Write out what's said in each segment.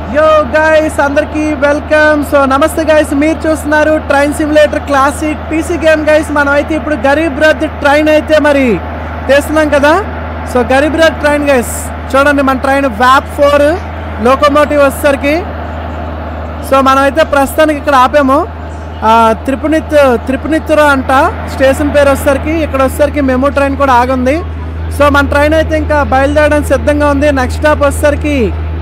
యో గైస్ అందరికి welcome so నమస్తే గైస్ మీరు చూస్తున్నారు train simulator classic PC game guys మనం అయితే ఇప్పుడు గరీబ్ రథ్ ట్రైన్ అయితే మరి తీస్తున్నాం కదా so Garib Rath train guys చూడండి మన ట్రైన్ వ్యాప్ ఫోర్ లోకోమోటివ్ వచ్చేసరికి సో మనం అయితే ప్రస్తుతానికి ఇక్కడ ఆపాము ఆ, త్రిపునిత్ త్రిపునిత్తుర అంట స్టేషన్ పేరు వచ్చేసరికి ఇక్కడ వచ్చేసరికి మెమో ట్రైన్ కూడా ఆగుంది సో మన ట్రైన్ అయితే ఇంకా బయలుదేరడానికి సిద్ధంగా ఉంది నెక్స్ట్ స్టాప్ వచ్చేసరికి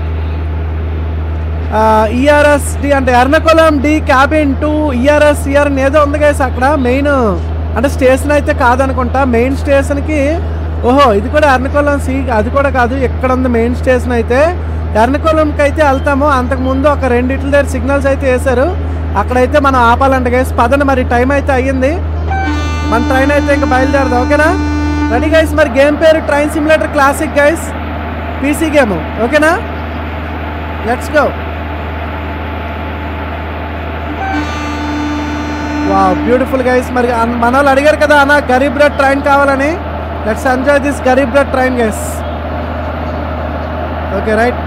ఈఆర్ఎస్ డి అంటే Ernakulam D cabin to ERS ER ఏదో ఉంది గైస్ అక్కడ మెయిన్ అంటే స్టేషన్ అయితే కాదనుకుంటా మెయిన్ స్టేషన్కి ఓహో ఇది కూడా ఎర్నకులం సి అది కూడా కాదు ఎక్కడ ఉంది మెయిన్ స్టేషన్ అయితే ఎర్నకులంకి అయితే వెళ్తాము అంతకుముందు ఒక రెండిట్ల దగ్గర సిగ్నల్స్ అయితే వేశారు అక్కడైతే మనం ఆపాలంట గైస్ పదండి మరి టైం అయితే అయ్యింది మన ట్రైన్ అయితే ఇంకా బయలుదేరదాం ఓకేనా రెడీ గైస్ మరి గేమ్ పేరు train simulator classic guys PC game ఓకేనా లెట్స్ గో వా బ్యూటిఫుల్ గైస్ మరి అన్- మన వాళ్ళు అడిగారు కదా అన్న గరీబ్ రథ్ ట్రైన్ కావాలని let's enjoy this Garib Rath train guys okay right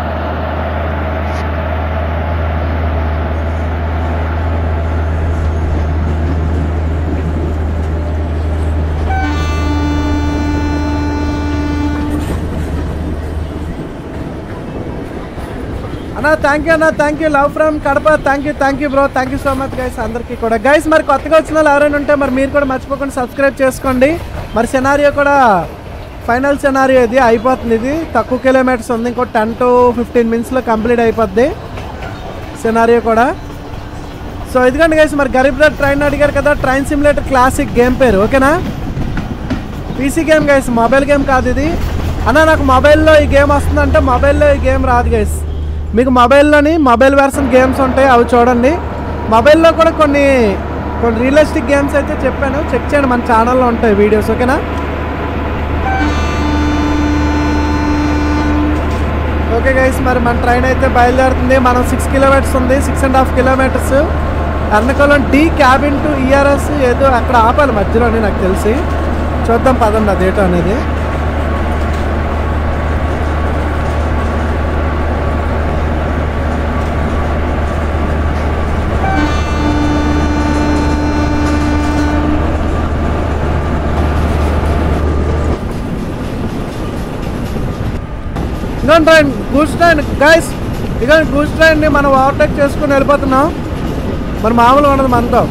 అన్న థ్యాంక్ యూ అన్న thank you love from Kadapa thank you thank you bro thank you so much guys అందరికీ కూడా గైస్ మరి కొత్తగా వచ్చిన వాళ్ళు ఎవరైనా ఉంటే మరి మీరు కూడా మర్చిపోకుండా సబ్స్క్రైబ్ చేసుకోండి మరి సెనారియో కూడా ఫైనల్ సెనారియో ఇది అయిపోతుంది ఇది తక్కువ కిలోమీటర్స్ ఉంది ఇంకో టెన్ టు ఫిఫ్టీన్ మినిట్స్లో కంప్లీట్ అయిపోద్ది సెనారియో కూడా సో ఇదిగోండి గైస్ మరి గరీబ్ రథ్ ట్రైన్ అడిగారు కదా ట్రైన్ సిమ్యులేటర్ క్లాసిక్ గేమ్ పేరు ఓకేనా PC game guys mobile game కాదు ఇది అన్న నాకు మొబైల్లో ఈ గేమ్ వస్తుందంటే మొబైల్లో ఈ గేమ్ రాదు గైస్ మీకు మొబైల్లోని మొబైల్ వెర్షన్ గేమ్స్ ఉంటాయి అవి చూడండి మొబైల్లో కూడా కొన్ని కొన్ని రియలిస్టిక్ గేమ్స్ అయితే చెప్పాను చెక్ చేయండి మన ఛానల్లో ఉంటాయి వీడియోస్ ఓకేనా ఓకే గైస్ మరి మన ట్రైన్ అయితే బయలుదేరుతుంది మనం సిక్స్ కిలోమీటర్స్ ఉంది six and half kilometres Ernakulam D cabin to ERS ఏదో అక్కడ ఆపాలి మధ్యలోనే నాకు తెలిసి చూద్దాం పదండి అదేటో అనేది ఇంకొండి ట్రైన్ గూడ్స్ ట్రైన్ గైస్ ఇక గూడ్స్ ట్రైన్ని మనం ఓవర్టేక్ చేసుకుని వెళ్ళిపోతున్నాం మరి మామూలుగా ఉండదు మనతో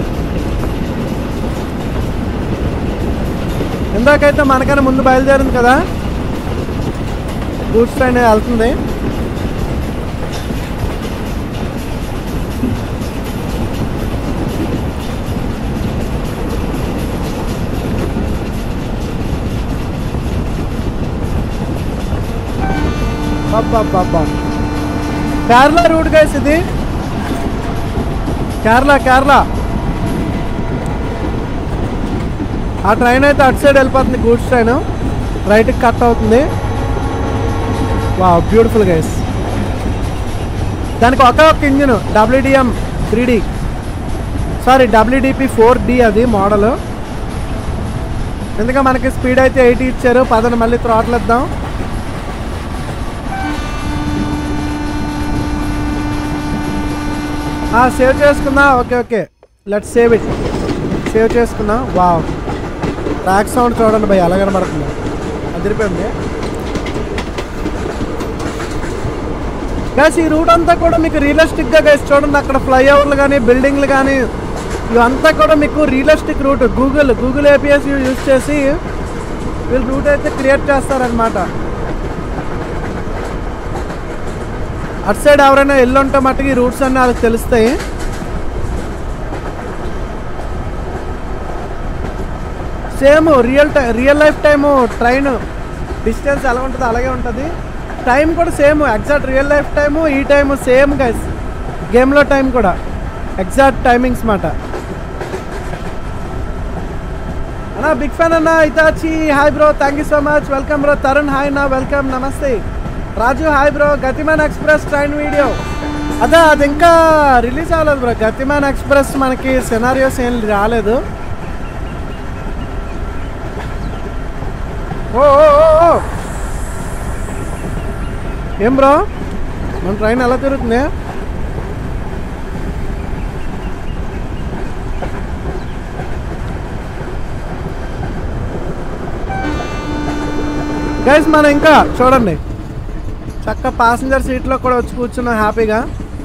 ఇందాకైతే మనకన్నా ముందు బయలుదేరింది కదా గూడ్స్ ట్రైన్ వెళ్తుంది అబ్బబ్బబ్బా కేరళ రూట్ గైస్ ఇది కేరళ కేరళ ఆ ట్రైన్ అయితే అటు సైడ్ వెళ్ళిపోతుంది గూడ్స్ ట్రైన్ రైట్కి కట్ అవుతుంది వా బ్యూటిఫుల్ గైస్ దానికి ఒక ఒక్క engine WDM three D sorry WDP four D అది మోడల్ ఎందుకంటే మనకి స్పీడ్ అయితే ఎయిటీ ఇచ్చారు పదని మళ్ళీ త్రాట్లు ఇద్దాం సేవ్ చేసుకుందా okay okay let save it save చేసుకున్నా వావ్ ట్రాక్ సౌండ్ చూడండి భయ్ ఎలా కనబడుతుంది అదిరిపోయింది గైస్ ఈ రూట్ అంతా కూడా మీకు రియలిస్టిక్గా గైస్ చూడండి అక్కడ ఫ్లైఓవర్లు కానీ బిల్డింగ్లు కానీ ఇవంతా కూడా మీకు realistic route Google Google maps use చేసి వీళ్ళు రూట్ అయితే క్రియేట్ చేస్తారనమాట అటు సైడ్ ఎవరైనా వెళ్ళి ఉంటే మట్టుకు ఈ రూట్స్ అన్నీ వాళ్ళకి తెలుస్తాయి same real time real life time train distance ఎలా ఉంటుందో అలాగే ఉంటుంది టైం కూడా same exact real life time ఈ టైము సేమ్ గైస్ గేమ్లో టైం కూడా ఎగ్జాక్ట్ టైమింగ్స్ మాట అన్నా బిగ్ ఫ్యాన్ అన్న Itachi hi bro thank you so much welcome bro Tarun hi నా వెల్కమ్ నమస్తే Raju hi bro Gatiman express train video అదే అది ఇంకా రిలీజ్ అవ్వలేదు బ్రో గతిమాన్ ఎక్స్ప్రెస్ మనకి సినారియోస్ ఏం రాలేదు ఓ ఓ, ఓ, ఓ. ఏం బ్రో మన ట్రైన్ ఎలా తిరుగుతుంది గైస్ మనం ఇంకా చూడండి చక్క ప్యాసింజర్ సీట్లో కూడా వచ్చి కూర్చున్నాం హ్యాపీగా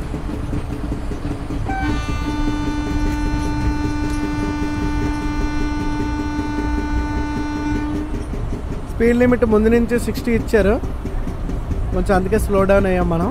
స్పీడ్ లిమిట్ ముందు నుంచి సిక్స్టీ ఇచ్చారు కొంచెం అందుకే స్లో డౌన్ అయ్యాం మనం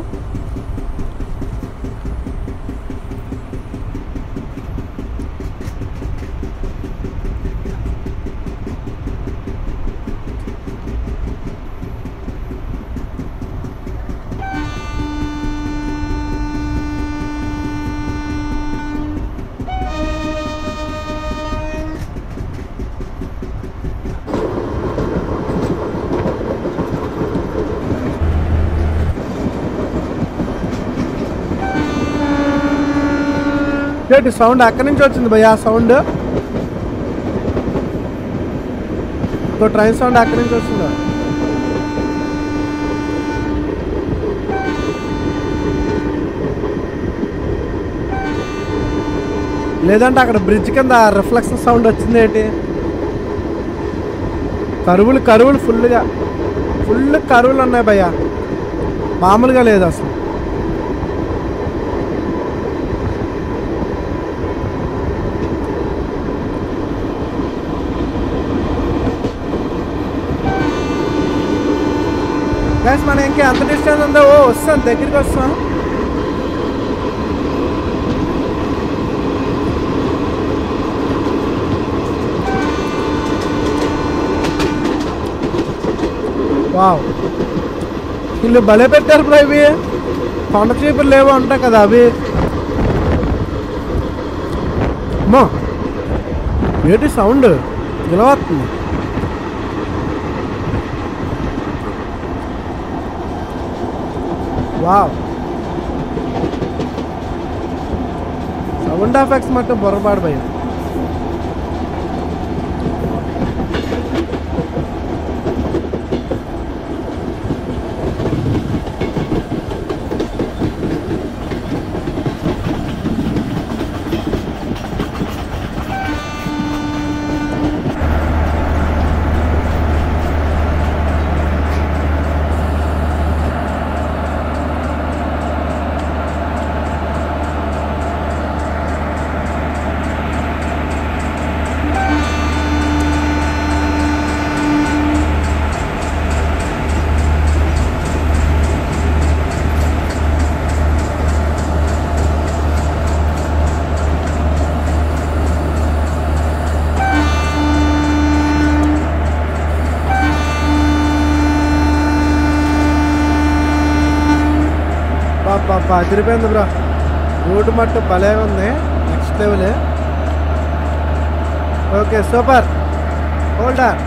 ఏంటి సౌండ్ అక్కడి నుంచి వచ్చింది భయ్య ఆ సౌండ్ ఇంకో ట్రైన్ సౌండ్ అక్కడి నుంచి వస్తుందా లేదంటే అక్కడ బ్రిడ్జ్ కింద రిఫ్లెక్షన్ సౌండ్ వచ్చింది ఏంటి కరువులు కరువులు ఫుల్గా ఫుల్ కరువులు ఉన్నాయి భయ్య మామూలుగా లేదు అసలు గైస్ మనం ఇంకా ఎంత డిస్టెన్స్ ఉందో ఓ వస్తాం దగ్గరికి వస్తాం వావ్ వీళ్ళు భలే పెట్టారు బ్రో ఇవి కొండ చీపులు లేవో ఉంటాయి కదా అవి అమ్మా ఏంటి సౌండ్ ఇలా వస్తుంది వావ్ సౌండ్ ఎఫెక్ట్స్ மட்டும் పొరపాటు భయ్య పాప అదిరిపోయింది బ్రో రోడ్డు మట్టు భలే ఉంది నెక్స్ట్ లెవెల్ ఓకే సూపర్ హోల్డర్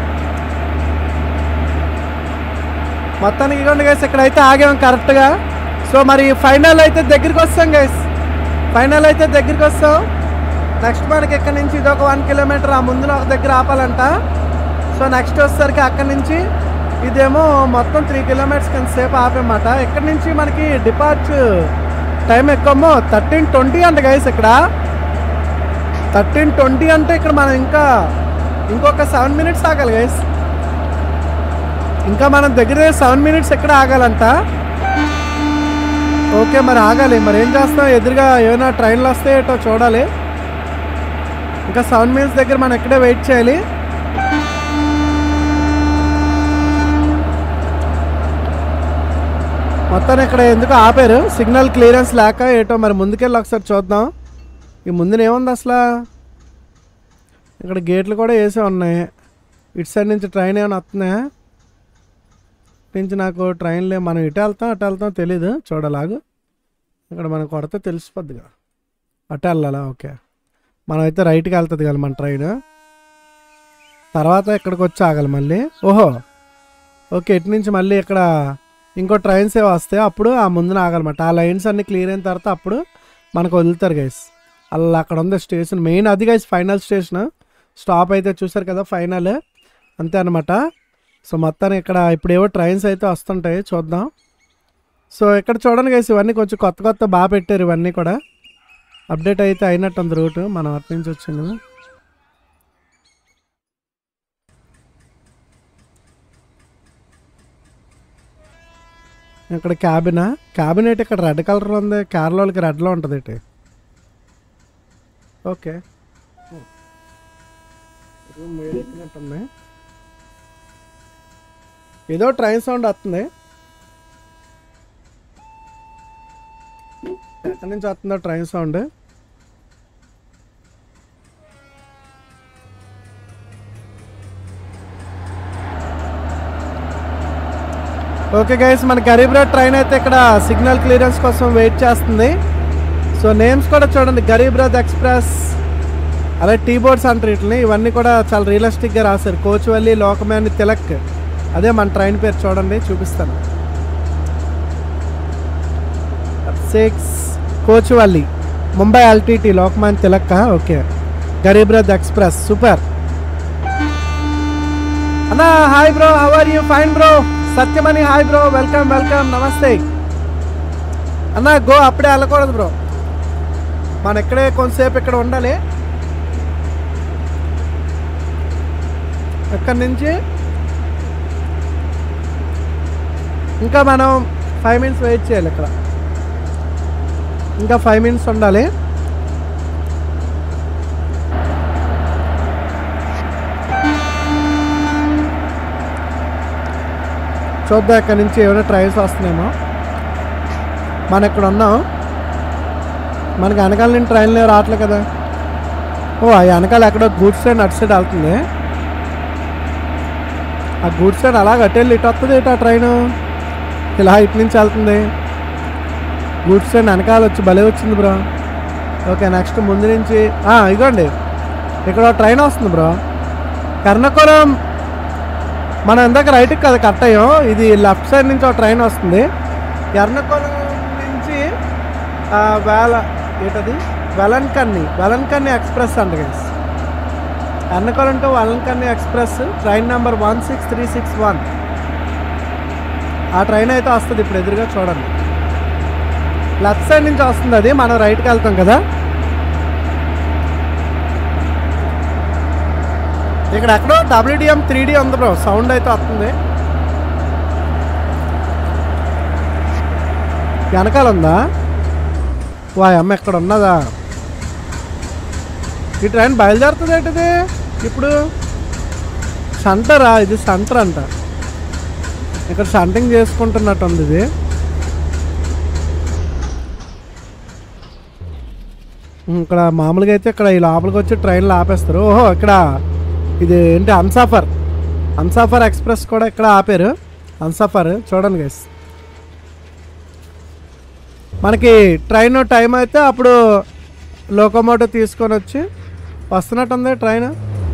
మొత్తానికి ఇవ్వండి గైస్ ఇక్కడైతే ఆగాం కరెక్ట్గా సో మరి ఫైనల్ అయితే దగ్గరికి వస్తాం గైస్ ఫైనల్ అయితే దగ్గరికి వస్తాం నెక్స్ట్ మనకి ఇక్కడ నుంచి ఇది ఒక వన్ కిలోమీటర్ ఆ ముందున ఒక దగ్గర ఆపాలంట సో నెక్స్ట్ వచ్చేసరికి అక్కడి నుంచి ఇదేమో మొత్తం త్రీ కిలోమీటర్స్ కింద సేపు ఆపేమాట ఇక్కడ నుంచి మనకి డిపార్చ్ టైం ఎక్కువమో థర్టీన్ ట్వంటీ అంట గైస్ ఇక్కడ థర్టీన్ ట్వంటీ అంటే ఇక్కడ మనం ఇంకా ఇంకొక సెవెన్ మినిట్స్ ఆగాలి గైస్ ఇంకా మనం దగ్గర సెవెన్ మినిట్స్ ఎక్కడ ఆగాలంట ఓకే మరి ఆగాలి మరి ఏం చేస్తాం ఎదురుగా ఏమైనా ట్రైన్లు వస్తే ఏటో చూడాలి ఇంకా సెవెన్ మినిట్స్ దగ్గర మనం ఇక్కడే వెయిట్ చేయాలి మొత్తాన్ని ఇక్కడ ఎందుకు ఆపారు సిగ్నల్ క్లియరెన్స్ లేక ఏటో మరి ముందుకెళ్ళి ఒకసారి చూద్దాం ఈ ముందున ఏముంది అసలు ఇక్కడ గేట్లు కూడా వేసే ఉన్నాయి ఇటు సైడ్ నుంచి ట్రైన్ ఏమైనా వస్తున్నాయా ఇటు నుంచి నాకు ట్రైన్లే మనం ఇటు వెళ్తాం అటు వెళ్తాం తెలీదు చూడలాగు ఇక్కడ మనం కొడితే తెలిసిపోద్దిగా అటు వెళ్ళాలా ఓకే మనం అయితే రైట్కి వెళ్తుంది కదా మన ట్రైన్ తర్వాత ఇక్కడికి వచ్చి ఆగాలి మళ్ళీ ఓహో ఓకే ఇటు నుంచి మళ్ళీ ఇక్కడ ఇంకో ట్రైన్స్ ఏ వస్తాయి అప్పుడు ఆ ముందున ఆగాలన్నమాట ఆ లైన్స్ అన్ని క్లియర్ అయిన తర్వాత అప్పుడు మనకు వదులుతారు గైస్ అలా అక్కడ ఉంది స్టేషన్ మెయిన్ అది గైస్ ఫైనల్ స్టేషన్ స్టాప్ అయితే చూసారు కదా ఫైనల్ అంతే అనమాట సో మొత్తానికి ఇక్కడ ఇప్పుడు ఏవో ట్రైన్స్ అయితే వస్తుంటాయి చూద్దాం సో ఇక్కడ చూడండి గైస్ ఇవన్నీ కొంచెం కొత్త కొత్త బాగా పెట్టారు ఇవన్నీ కూడా అప్డేట్ అయితే అయినట్టు ఉంది రూట్ మనం అటు నుంచి వచ్చింది కదా ఇక్కడ క్యాబినా క్యాబినెట్ ఇక్కడ రెడ్ కలర్ ఉంది కేరళకి రెడ్లో ఉంటుంది ఇటు ఓకే రూమ్ వేడెక్కినట్టుంది ఏదో ట్రైన్ సౌండ్ వస్తుంది ఎక్కడి నుంచి వస్తుందో ట్రైన్ సౌండ్ ఓకే గైస్ మన గరీబ్రాడ్ ట్రైన్ అయితే ఇక్కడ సిగ్నల్ క్లియరెన్స్ కోసం వెయిట్ చేస్తుంది సో నేమ్స్ కూడా చూడండి గరీబ్రాద్ ఎక్స్ప్రెస్ అలాగే టీ బోర్డ్స్ అంటారు వీటిని ఇవన్నీ కూడా చాలా రియలిస్టిక్గా రాశారు కోచ్వల్లి లోకమాన్య తిలక్ అదే మన ట్రైన్ పేరు చూడండి చూపిస్తాను six కోచ్వల్లి Mumbai LTT లోకమాన్ Tilak okay గరీబ్రథ్ express super అన్నా hi bro how are you fine bro Satyamani hi bro welcome welcome నమస్తే అన్నా గో అప్పుడే వెళ్ళకూడదు బ్రో మన ఇక్కడే కొంతసేపు ఇక్కడ ఉండాలి అక్కడి నుంచి ఇంకా మనం ఫైవ్ మినిట్స్ వెయిట్ చేయాలి ఇక్కడ ఇంకా ఫైవ్ మినిట్స్ ఉండాలి చూద్దాం ఇక్కడ నుంచి ఏమైనా ట్రైన్స్ వస్తున్నాయేమో మనం ఇక్కడ ఉన్నాం మనకి వెనకాల నుంచి ట్రైన్లు రావట్లే కదా ఓ ఆ వెనకాల ఎక్కడో గూడ్స్ ట్రైన్ అటు సైడ్ వెళ్తుంది ఆ గూడ్స్ ట్రైన్ అలా అటెళ్ళి ఇటు వస్తుంది ఇటు ఆ ట్రైన్ ఇలా ఇటు నుంచి వెళ్తుంది గూడ్స్ ట్రైన్ వెనకాల వచ్చి భలే వచ్చింది బ్రో ఓకే నెక్స్ట్ ముందు నుంచి ఆ, ఇగోండి ఇక్కడ ఒక ట్రైన్ వస్తుంది బ్రో కర్ణకురం మనం ఇందాక రైట్కి కదా కట్ అయ్యాం ఇది లెఫ్ట్ సైడ్ నుంచి ఒక ట్రైన్ వస్తుంది ఎర్నకులం నుంచి ఆ, వేల ఏంటది వెలన్కన్ని వెలన్కన్ని ఎక్స్ప్రెస్ అంట guys Ernakulam to Velankanni express train number one six three six one ఆ ట్రైన్ అయితే వస్తుంది ఇప్పుడు ఎదురుగా చూడండి లెఫ్ట్ సైడ్ నుంచి వస్తుంది అది మనం రైట్కి వెళ్తాం కదా ఇక్కడ ఎక్కడో డబ్ల్యూడిఎం త్రీ డి ఉంది బ్రో సౌండ్ అయితే వస్తుంది వెనకాల ఉందా వా అమ్మ ఎక్కడ ఉన్నదా ఈ ట్రైన్ బయలుదేరుతుంది ఏంటిది ఇప్పుడు సెంటరా ఇది సెంటర్ అంట ఇక్కడ షంటింగ్ చేసుకుంటున్నట్టు ఉంది ఇది ఉమ్, ఇక్కడ మామూలుగా అయితే ఇక్కడ ఈ లోపలికి వచ్చి ట్రైన్లు ఆపేస్తారు ఓహో ఇక్కడ ఇది ఏంటి హంసాఫర్ హంసాఫర్ ఎక్స్ప్రెస్ కూడా ఇక్కడ ఆపారు హంసాఫర్ చూడండి గైస్ మనకి ట్రైన్ టైం అయితే అప్పుడు లోకోమోటివ్ తీసుకొని వచ్చి వస్తున్నట్టుంది ట్రైన్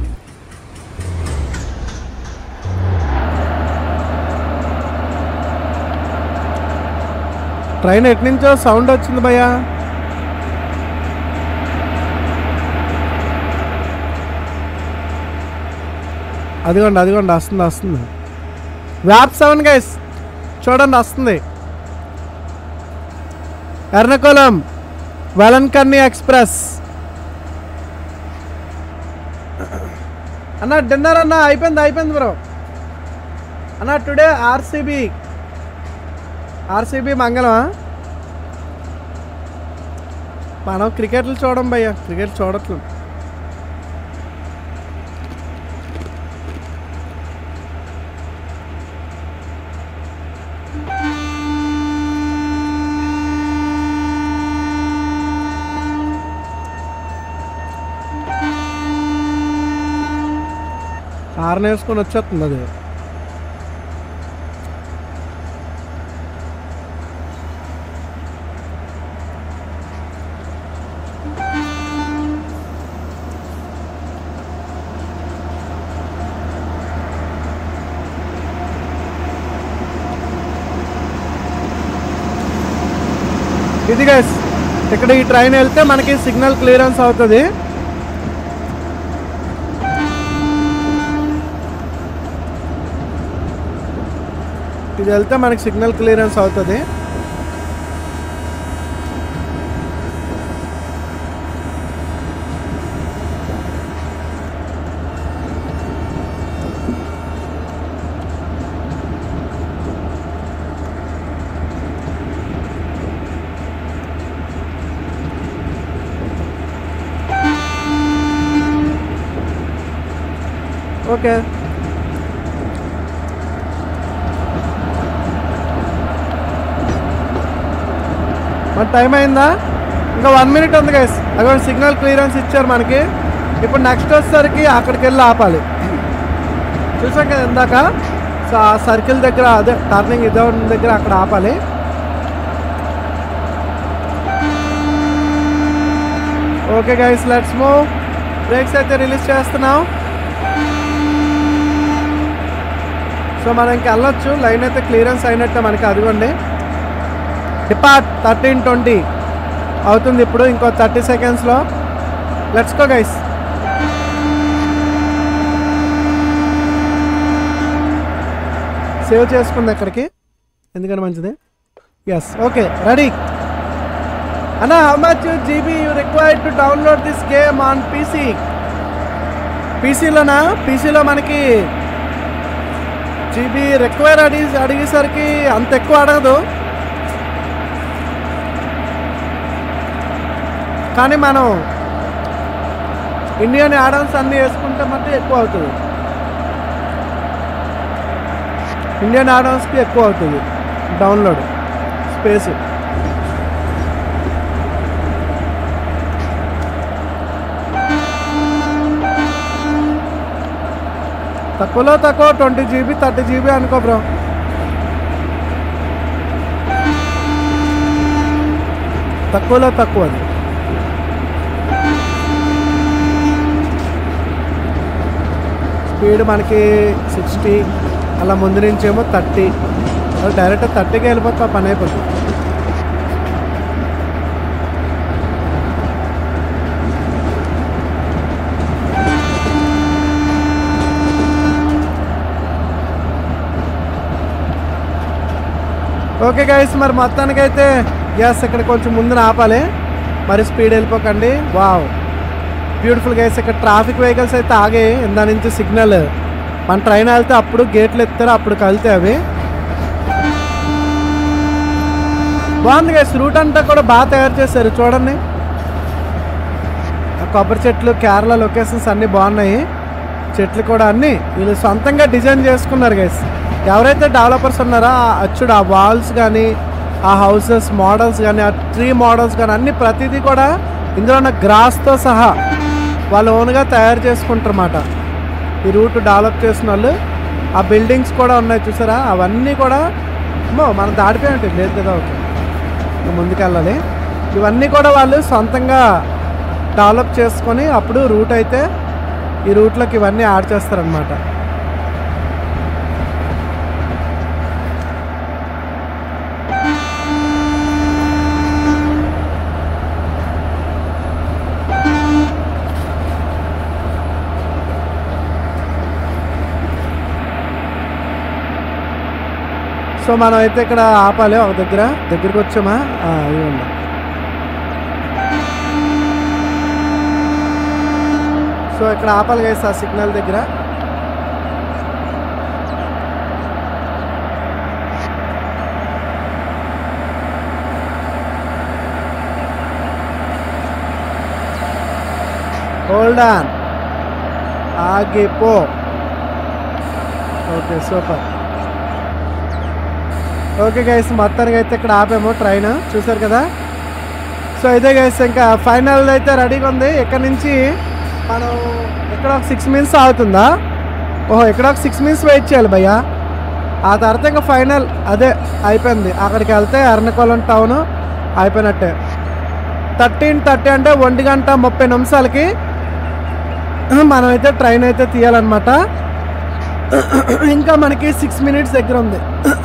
ట్రైన్ ఎటు నుంచో సౌండ్ వచ్చింది భయ్యా అదిగోండి అదిగోండి వస్తుంది వస్తుంది వ్యాప్ సెవెన్ గైస్ చూడండి వస్తుంది ఎర్నకులం వెలన్కన్ని ఎక్స్ప్రెస్ అన్న డిన్నర్ అన్న అయిపోయింది అయిపోయింది బ్రో అన్న టుడే ఆర్సీబీ ఆర్సీబీ మంగళమా మనం క్రికెట్లు చూడం భయ్య క్రికెట్ చూడట్లేదు హార్న్ వేసుకొని వచ్చేస్తుంది అది ఇది గైస్ ఇక్కడ ఈ ట్రైన్ వెళ్తే మనకి సిగ్నల్ క్లియరెన్స్ అవుతుంది ఇది వెళ్తే మనకి సిగ్నల్ క్లియరెన్స్ అవుతుంది ఓకే మరి టైం అయిందా ఇంకా వన్ మినిట్ ఉంది గైస్ అక్కడ సిగ్నల్ క్లియరెన్స్ ఇచ్చారు మనకి ఇప్పుడు నెక్స్ట్ వచ్చేసరికి అక్కడికి వెళ్ళి ఆపాలి చూసాం కదా ఇందాక సో ఆ సర్కిల్ దగ్గర అదే టర్నింగ్ ఇదే ఉన్న దగ్గర అక్కడ ఆపాలి okay guys let's move brakes అయితే రిలీజ్ చేస్తున్నాం సో మనం ఇంక వెళ్ళొచ్చు లైన్ అయితే క్లియరెన్స్ అయినట్టే మనకి అదిగోండి డిపార్ట్ థర్టీన్ ట్వంటీ అవుతుంది ఇప్పుడు ఇంకో థర్టీ సెకండ్స్లో లెట్స్ గో గైస్ సేవ్ చేసుకుంది ఎక్కడికి ఎందుకని మంచిది ఎస్ ఓకే రెడీ అన్న how much GB you required to download this game on PC పీసీలోనా పీసీలో మనకి జీబీ రిక్వైర్ అడిగి అడిగేసరికి అంత ఎక్కువ అడగదు కానీ మనం ఇండియన్ యాడన్స్ అన్నీ వేసుకుంటే మాత్రం ఎక్కువ అవుతుంది ఇండియన్ యాడన్స్కి ఎక్కువ అవుతుంది డౌన్లోడ్ స్పేస్ తక్కువలో తక్కువ ట్వంటీ జీబీ థర్టీ జీబీ అనుకో బ్రో తక్కువలో తక్కువ అది స్పీడ్ మనకి సిక్స్టీ అలా ముందు నుంచి ఏమో థర్టీ డైరెక్ట్ థర్టీకి వెళ్ళిపోతే ఆ పని అయిపోతుంది ఓకే గైస్ మరి మొత్తానికైతే ఎస్ ఇక్కడ కొంచెం ముందున ఆపాలి మరి స్పీడ్ వెళ్ళిపోకండి వావ్ బ్యూటిఫుల్ గైస్ ఇక్కడ ట్రాఫిక్ వెహికల్స్ అయితే ఆగాయి ఇందా నుంచి సిగ్నల్ మన ట్రైన్ వెళ్తే అప్పుడు గేట్లు ఎత్తారు అప్పుడు కలితే అవి బాగుంది గైస్ రూట్ అంతా కూడా బాగా తయారు చేశారు చూడండి ఆ కొబ్బరి చెట్లు కేరళ లొకేషన్స్ అన్నీ బాగున్నాయి చెట్లు కూడా అన్నీ వీళ్ళు సొంతంగా డిజైన్ చేసుకున్నారు గైస్ ఎవరైతే డెవలపర్స్ ఉన్నారో ఆ అచ్చుడు ఆ వాల్స్ కానీ ఆ హౌసెస్ మోడల్స్ కానీ ఆ ట్రీ మోడల్స్ కానీ అన్ని ప్రతిదీ కూడా ఇందులో ఉన్న గ్రాస్తో సహా వాళ్ళు ఓన్గా తయారు చేసుకుంటారన్నమాట ఈ రూట్ డెవలప్ చేసిన వాళ్ళు ఆ బిల్డింగ్స్ కూడా ఉన్నాయి చూసారా అవన్నీ కూడా అమ్మో మనం దాటిపోయి ఉంటుంది లేదు కదా ఓకే ఇంకా ముందుకెళ్ళాలి ఇవన్నీ కూడా వాళ్ళు సొంతంగా డెవలప్ చేసుకొని అప్పుడు రూట్ అయితే ఈ రూట్లోకి ఇవన్నీ యాడ్ చేస్తారనమాట సో మనం అయితే ఇక్కడ ఆపాలి ఒక దగ్గర దగ్గరికి వచ్చామా ఆ, ఇవ్వండి సో ఇక్కడ ఆపాలి కదా ఆ సిగ్నల్ దగ్గర హోల్డ్ ఆన్ ఆగిపో ఓకే సూపర్ ఓకే గైస్ మొత్తానికి అయితే ఇక్కడ ఆపాము ట్రైన్ చూసారు కదా సో ఇదే గైస్ ఇంకా ఫైనల్ అయితే రెడీగా ఉంది ఇక్కడ నుంచి మనం ఇక్కడ ఒక సిక్స్ మినిట్స్ అవుతుందా ఓహో ఇక్కడ ఒక సిక్స్ మినిట్స్ వెయిట్ చేయాలి భయ్యా ఆ తర్వాత ఇంకా ఫైనల్ అదే అయిపోయింది అక్కడికి వెళ్తే ఎర్నకొలం టౌన్ అయిపోయినట్టే థర్టీన్ థర్టీ అంటే ఒంటి గంట ముప్పై నిమిషాలకి మనమైతే ట్రైన్ అయితే తీయాలన్నమాట ఇంకా మనకి సిక్స్ మినిట్స్ దగ్గర ఉంది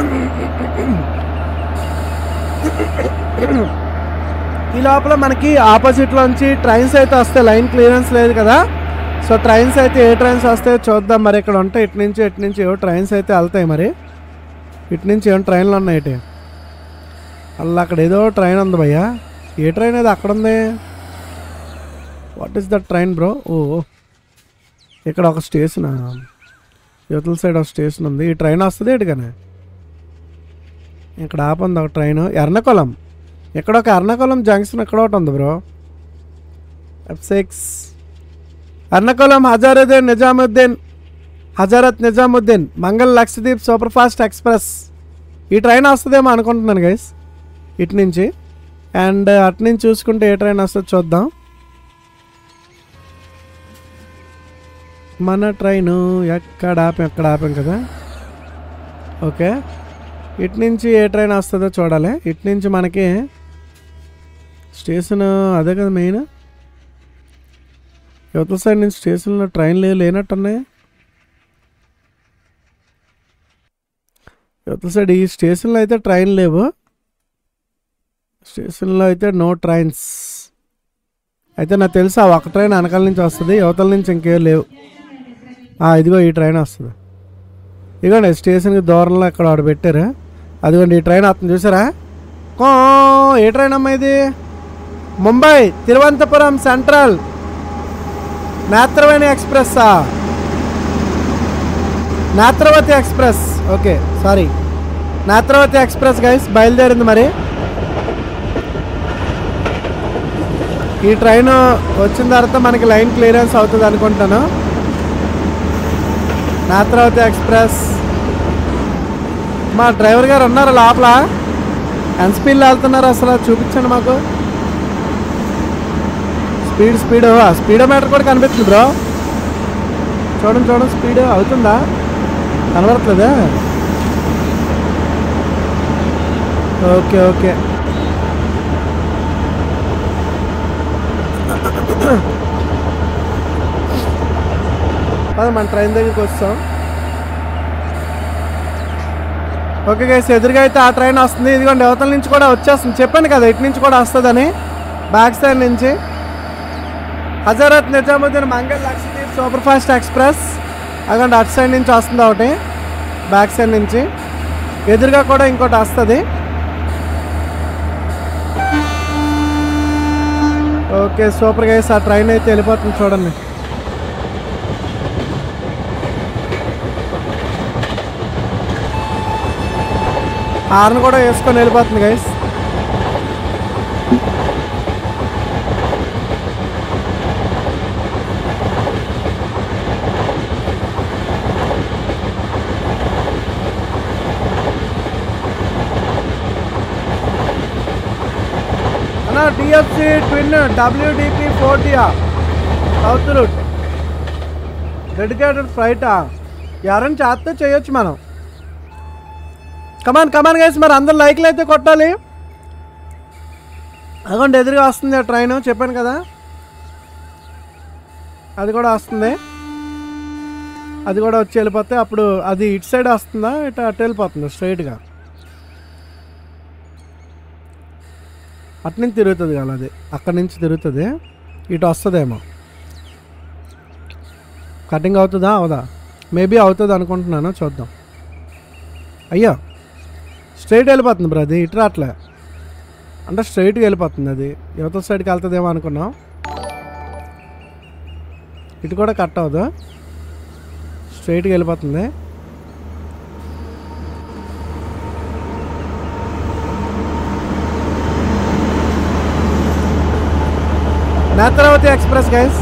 ఈ లోపల మనకి ఆపోజిట్లోంచి ట్రైన్స్ అయితే వస్తాయి లైన్ క్లియరెన్స్ లేదు కదా సో ట్రైన్స్ అయితే ఏ ట్రైన్స్ వస్తాయో చూద్దాం మరి ఇక్కడ ఉంటాయి ఇటు నుంచి ఇటు నుంచి ఏవో ట్రైన్స్ అయితే వెళ్తాయి మరి ఇటు నుంచి ఏమో ట్రైన్లు ఉన్నాయి ఇటు అలా అక్కడ ఏదో ట్రైన్ ఉంది భయ్యా ఏ ట్రైన్ అది అక్కడ ఉంది what is that train bro ఓ ఇక్కడ ఒక స్టేషన్ యువతల సైడ్ ఒక స్టేషన్ ఉంది ఈ ట్రైన్ వస్తుంది ఎటుగానే ఇక్కడ ఆపంది ఒక ట్రైన్ ఎర్నకుళం ఇక్కడ ఒక ఎర్నకుళం జంక్షన్ ఇక్కడ ఒకటి ఉంది bro F six Ernakulam Hazaruddin Nizamuddin Hazrat Nizamuddin Mangal Lakshadweep super fast express ఈ ట్రైన్ వస్తుందేమో అనుకుంటున్నాను గైస్ ఇటు నుంచి అండ్ అటు నుంచి చూసుకుంటే ఏ ట్రైన్ వస్తుందో చూద్దాం మన ట్రైను ఎక్కడ ఆపాం ఎక్కడ ఆపాం కదా ఓకే ఇటు నుంచి ఏ ట్రైన్ వస్తుందో చూడాలి ఇటు నుంచి మనకి స్టేషన్ అదే కదా మెయిన్ యువతల సైడ్ నుంచి స్టేషన్లో ట్రైన్లు లేనట్టున్నాయి యువతల సైడ్ ఈ స్టేషన్లో అయితే ట్రైన్ లేవు స్టేషన్లో అయితే నో ట్రైన్స్ అయితే నాకు తెలుసు ఆ ఒక ట్రైన్ వెనకాల నుంచి వస్తుంది యువతల నుంచి ఇంకేం లేవు ఆ, ఇదిగో ఈ ట్రైన్ వస్తుంది ఇదిగోండి స్టేషన్కి దూరంలో అక్కడ ఆడ పెట్టారు అదిగోండి ఈ ట్రైన్ వస్తుంది చూసారా కో ఏ ట్రైన్ అమ్మా ఇది ముంబై తిరువనంతపురం సెంట్రల్ నేత్రవేణి ఎక్స్ప్రెస్సా Netravati express okay sorry Netravati express guys బయలుదేరింది మరి ఈ ట్రైన్ వచ్చిన తర్వాత మనకి లైన్ క్లియరెన్స్ అవుతుంది అనుకుంటాను నేత్రావతి ఎక్స్ప్రెస్ మా డ్రైవర్ గారు ఉన్నారు లోపల ఎంత స్పీడ్లో వెళ్తున్నారు అసలు చూపించండి మాకు స్పీడ్ స్పీడ్ ఆ స్పీడోమీటర్ కూడా కనిపిస్తుంది బ్రో చూడండి చూడండి స్పీడ్ అవుతుందా కనబడట్లేదా ఓకే ఓకే పద మన ట్రైన్ దగ్గరికి వస్తాం ఓకే గైస్ ఎదురుగా అయితే ఆ ట్రైన్ వస్తుంది ఇదిగోండి అవతల నుంచి కూడా వచ్చేస్తుంది చెప్పాను కదా ఇటు నుంచి కూడా వస్తుందని బ్యాక్ సైడ్ నుంచి హజరత్ నిజాముద్దీన్ మంగళ లక్షద్వీప్ సూపర్ ఫాస్ట్ ఎక్స్ప్రెస్ అదిగోండి అటు సైడ్ నుంచి వస్తుంది ఒకటి బ్యాక్ సైడ్ నుంచి ఎదురుగా కూడా ఇంకోటి వస్తుంది ఓకే సూపర్ గైస్ ఆ ట్రైన్ అయితే వెళ్ళిపోతుంది చూడండి హార్న్ కూడా వేసుకొని వెళ్ళిపోతుంది గైస్ అన్నా డిఎఫ్సి ట్విన్ డబ్ల్యూడిపి ఫోర్టీయా సౌత్ రూట్ డెడికేటెడ్ ఫ్లైటా ఎవరైనా చేస్తే చేయొచ్చు మనం కమాన్ కమాన్ గైస్ మరి అందరు లైక్లు అయితే కొట్టాలి అదిగోండి ఎదురుగా వస్తుంది ఆ ట్రైన్ చెప్పాను కదా అది కూడా వస్తుంది అది కూడా వచ్చి వెళ్ళిపోతే అప్పుడు అది ఇటు సైడ్ వస్తుందా ఇటు అటు వెళ్ళిపోతుంది స్ట్రైట్గా అటు నుంచి తిరుగుతుంది కదా అది అక్కడి నుంచి తిరుగుతుంది ఇటు వస్తుందేమో కటింగ్ అవుతుందా అవదా మేబీ అవుతుంది అనుకుంటున్నాను చూద్దాం అయ్యా స్ట్రైట్ వెళ్ళిపోతుంది బ్రో అది ఇటు రావట్లే అంటే స్ట్రైట్గా వెళ్ళిపోతుంది అది యువతల సైడ్కి వెళ్తుందేమో అనుకున్నాం ఇటు కూడా కట్ అవ్వదు స్ట్రైట్గా వెళ్ళిపోతుంది నేత్రావతి ఎక్స్ప్రెస్ గైస్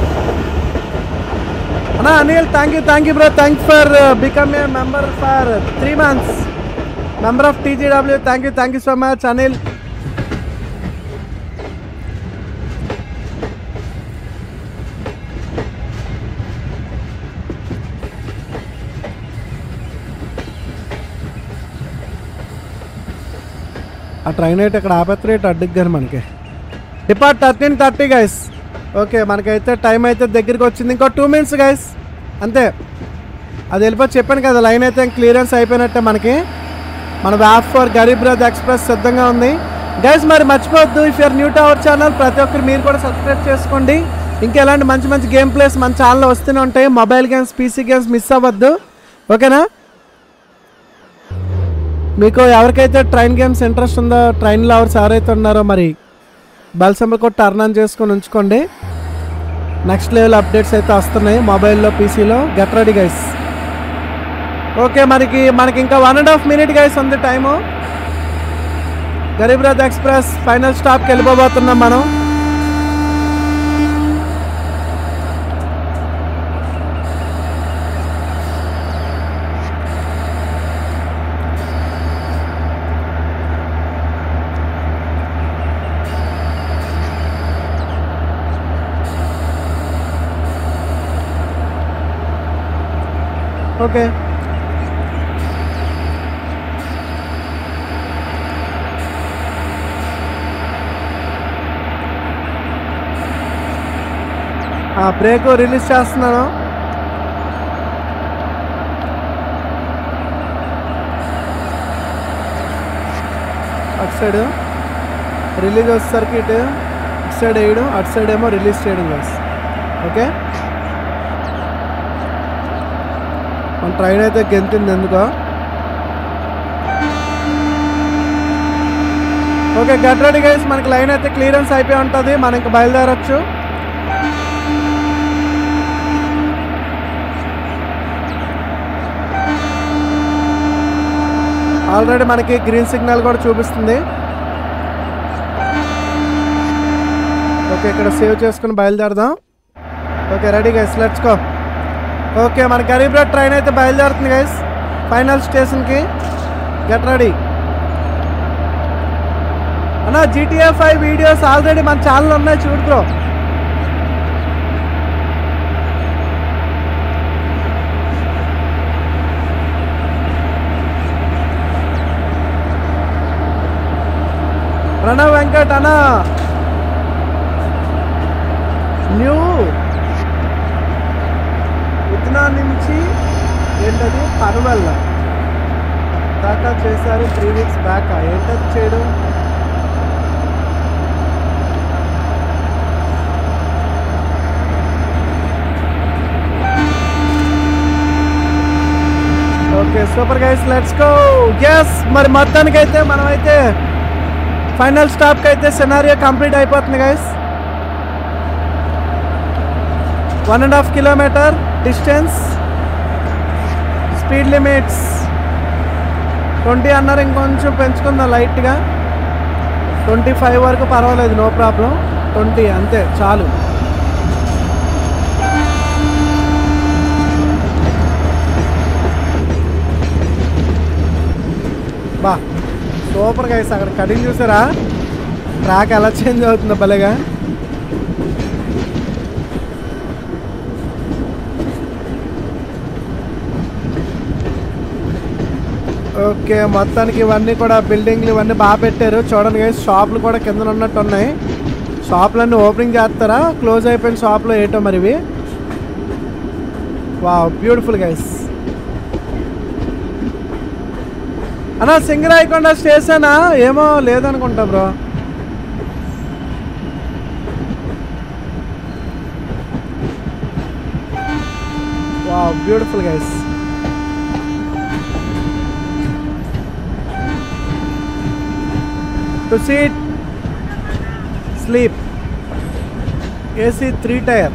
అన్నా Anil thank you thank you bro thank for become a member for three months member of TGW thank you thank you so much Anil ఆ ట్రైన్ అయితే ఇక్కడ ఆపేత్ర రేట్ అడ్డుగ్గారు మనకి depart thirteen thirty guys okay మనకైతే టైం అయితే దగ్గరికి వచ్చింది ఇంకో టూ మినిట్స్ గైస్ అంతే అది వెళ్ళిపోయి చెప్పాను కదా లైన్ అయితే క్లియరెన్స్ అయిపోయినట్టే మనకి మన వ్యాప్ ఫర్ గరీబ్ రథ్ ఎక్స్ప్రెస్ సిద్ధంగా ఉంది గైస్ మరి మర్చిపోవద్దు if your new to our channel ప్రతి ఒక్కరు మీరు కూడా సబ్స్క్రైబ్ చేసుకోండి ఇంకా ఎలాంటి మంచి మంచి గేమ్ ప్లేస్ మన ఛానల్లో వస్తూనే ఉంటాయి mobile games PC games miss అవ్వద్దు ఓకేనా మీకు ఎవరికైతే ట్రైన్ గేమ్స్ ఇంట్రెస్ట్ ఉందో ట్రైన్ లవర్స్ ఎవరైతే ఉన్నారో మరి బెల్ సింబల్ కూడా టర్న్ ఆన్ చేసుకొని ఉంచుకోండి నెక్స్ట్ లెవెల్ అప్డేట్స్ అయితే వస్తున్నాయి మొబైల్లో పీసీలో గెట్ రెడీ గైస్ ఓకే మనకి మనకి ఇంకా one and half minute guys ఉంది time Garib Rath express final స్టాప్కి వెళ్ళిపోబోతున్నాం మనం ఓకే బ్రేక్ రిలీజ్ చేస్తున్నాను అటు సైడ్ రిలీజ్ వచ్చేసరికి ఇటు ఇటు సైడ్ వేయడం అటు సైడ్ ఏమో రిలీజ్ చేయడం గైస్ ఓకే మన ట్రైన్ అయితే గెంతింది ఎందుకో ఓకే గట్ రెడీ గైస్ మనకి లైన్ అయితే క్లియరెన్స్ అయిపోయి ఉంటుంది మనం ఇంకా బయలుదేరొచ్చు ఆల్రెడీ మనకి గ్రీన్ సిగ్నల్ కూడా చూపిస్తుంది ఓకే ఇక్కడ సేవ్ చేసుకుని బయలుదేరదాం okay ready guys let's go okay మన గరీబ్ రోడ్ ట్రైన్ అయితే బయలుదేరుతుంది గైస్ ఫైనల్ స్టేషన్కి గెట్ రెడీ అన్న జీటీఏ ఫైవ్ వీడియోస్ ఆల్రెడీ మన ఛానల్ ఉన్నాయి చూడు బ్రో ప్రణవ్ వెంకట్ అన్న న్యూ ఉత్నా నుంచి ఏంటది పనవల్ల దాకా చేశారు త్రీ వీక్స్ బ్యాక్ ఏంటది చేయడం okay super guys let's go yes మరి మొత్తానికైతే మనమైతే ఫైనల్ స్టాప్కి అయితే సినారియో కంప్లీట్ అయిపోతుంది guys one and half kilometre distance speed limits twenty అన్నారు ఇంకొంచెం పెంచుకుందాం లైట్గా ట్వంటీ ఫైవ్ వరకు పర్వాలేదు నో ప్రాబ్లం ట్వంటీ అంతే చాలు బా సూపర్ గైస్ అక్కడ కటింగ్ చూసారా ట్రాక్ ఎలా చేంజ్ అవుతుందో భలేగా ఓకే మొత్తానికి ఇవన్నీ కూడా బిల్డింగ్లు ఇవన్నీ బాగా పెట్టారు చూడండి గైస్ షాపులు కూడా కింద ఉన్నట్టు ఉన్నాయి షాపులన్నీ ఓపెనింగ్ చేస్తారా క్లోజ్ అయిపోయిన షాప్లో ఏటో మరి ఇవి వా బ్యూటిఫుల్ గైస్ అన్నా సింగరాయకొండ స్టేషనా ఏమో లేదనుకుంటా బ్రో వా beautiful guys two seat sleep AC three tier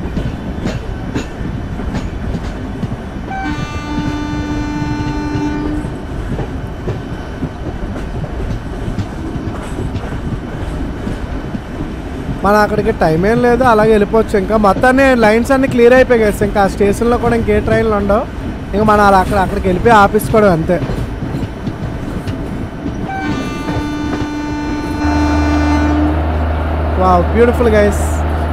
మన అక్కడికి టైం ఏం లేదు అలాగే వెళ్ళిపోవచ్చు ఇంకా మొత్తాన్ని లైన్స్ అన్ని క్లియర్ అయిపోయాయి కదా ఇంకా ఆ స్టేషన్లో కూడా ఇంకే ట్రైన్లు ఉండవు ఇంకా మనం అలా అక్కడ అక్కడికి వెళ్ళిపోయి ఆపేసుకోవడం అంతే వా బ్యూటిఫుల్ గైస్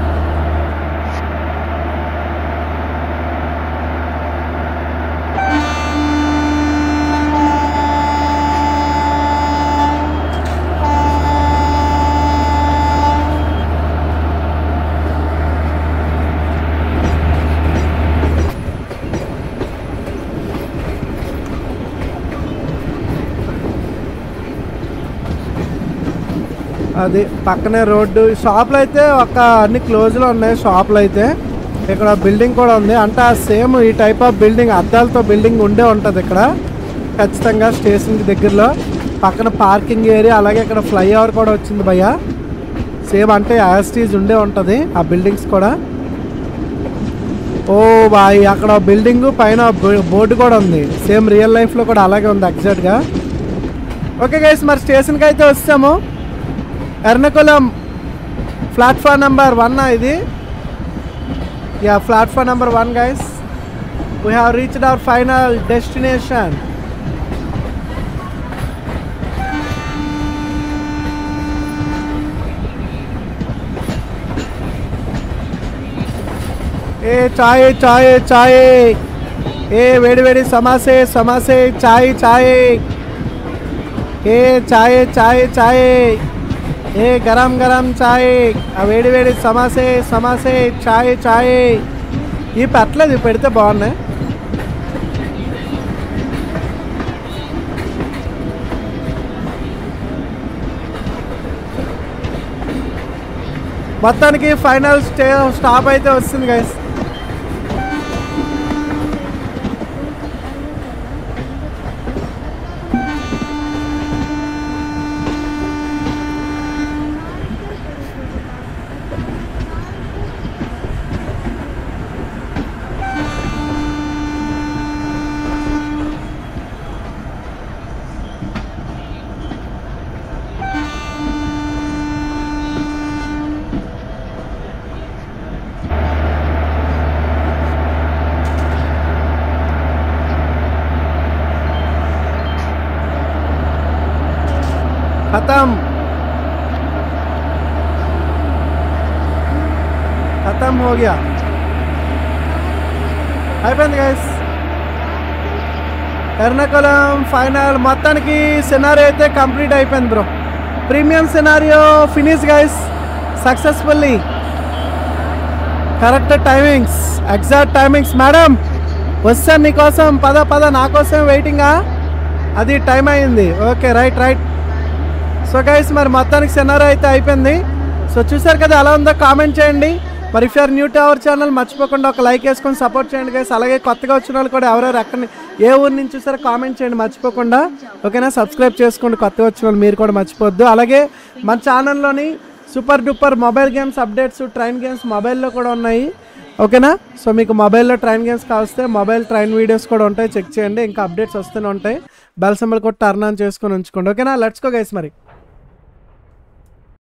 అది పక్కనే రోడ్డు షాపులు అయితే ఒక అన్ని క్లోజ్లో ఉన్నాయి షాపులు అయితే ఇక్కడ బిల్డింగ్ కూడా ఉంది అంటే ఆ సేమ్ ఈ టైప్ ఆఫ్ బిల్డింగ్ అద్దాలతో బిల్డింగ్ ఉండే ఉంటుంది ఇక్కడ ఖచ్చితంగా స్టేషన్కి దగ్గరలో పక్కన పార్కింగ్ ఏరియా అలాగే ఇక్కడ ఫ్లైఓవర్ కూడా వచ్చింది భయ్య సేమ్ అంటే యాస్టీజ్ ఉండే ఉంటుంది ఆ బిల్డింగ్స్ కూడా ఓ బాయ్ అక్కడ బిల్డింగ్ పైన బోర్డు కూడా ఉంది సేమ్ రియల్ లైఫ్లో కూడా అలాగే ఉంది ఎగ్జాక్ట్గా ఓకే గైస్ మరి స్టేషన్కి అయితే వస్తాము ఎర్నకులం ప్లాట్ఫామ్ నెంబర్ వన్ ఇది yeah platform number one guys we have reached our final destination ఏ చాయ్ చాయ్ చాయ్ ఏ వేడి వేడి సమోసే సమోసే చాయ్ చాయ్ ఏ చాయ్ చాయ్ చాయ్ ఏ గరం గరం చాయ్ ఆ వేడి వేడి సమోసే సమోసే చాయ్ చాయ్ ఈ పెట్టలేదు ఇవి పెడితే బాగున్నాయి మొత్తానికి ఫైనల్ స్టే స్టాప్ అయితే వస్తుంది గైస్ खत्म खत्म हो गया అయిపోయింది గైస్ ఎర్నకులం ఫైనల్ మొత్తానికి సినారియో అయితే కంప్లీట్ అయిపోయింది bro premium scenario finish guys successfully correct timings exact timings madam వస్తాను నీకోసం పద పద నా కోసం వెయిటింగా అది టైం అయింది okay right right so guys మరి మొత్తానికి సినారో అయితే అయిపోయింది సో చూసారు కదా ఎలా ఉందో కామెంట్ చేయండి మరి if are new to our channel మర్చిపోకుండా ఒక లైక్ వేసుకొని సపోర్ట్ చేయండి గైస్ అలాగే కొత్తగా వచ్చిన వాళ్ళు కూడా ఎవరెవరు ఎక్కడ ఏ ఊరు నుంచి చూసారో కామెంట్ చేయండి మర్చిపోకుండా ఓకేనా సబ్స్క్రైబ్ చేసుకోండి కొత్తగా వచ్చిన వాళ్ళు మీరు కూడా మర్చిపోవద్దు అలాగే మన ఛానల్లోని super duper mobile games updates train games మొబైల్లో కూడా ఉన్నాయి ఓకేనా సో మీకు మొబైల్లో ట్రైన్ గేమ్స్ కావస్తే మొబైల్ ట్రైన్ వీడియోస్ కూడా ఉంటాయి చెక్ చేయండి ఇంకా అప్డేట్స్ వస్తూనే ఉంటాయి బెల్ సింబల్ కూడా టర్న్ ఆన్ చేసుకొని ఉంచుకోండి ఓకేనా లెట్స్ గో గైస్ మరి